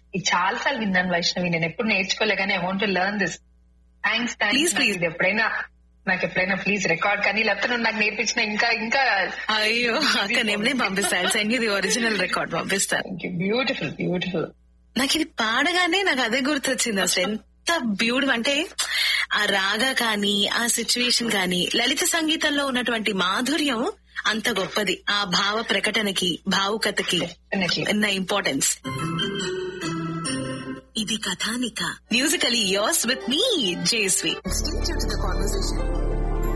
ఇది చాలా సార్లు విన్నాను వైష్ణవి నేను ఎప్పుడు నేర్చుకోలే కానీ I want learn this thanks Please, thanks please. ఇది ఎప్పుడైనా నాకు ఎప్పుడైనా ప్లీజ్ రికార్డ్ కానీ లేకపోతే నువ్వు నాకు నేర్పించిన ఇంకా ఇంకా అయ్యో అక్క నేనే పంపిస్తాను సెండ్ ది ఒరిజినల్ రికార్డ్ పంపిస్తాను బ్యూటిఫుల్ బ్యూటిఫుల్ నాకు ఇది పాడగానే నాకు అదే గుర్తొచ్చింది అసలు ఎంత బ్యూటిఫుల్ అంటే ఆ రాగా కానీ ఆ సిచ్యువేషన్ కానీ లలిత సంగీతంలో ఉన్నటువంటి మాధుర్యం అంత గొప్పది ఆ భావ ప్రకటనకి భావుకతకి Definitely. ఉన్న ఇంపార్టెన్స్ ఇది కథానిక musically yours with me Jesvi Stay tuned to the conversation.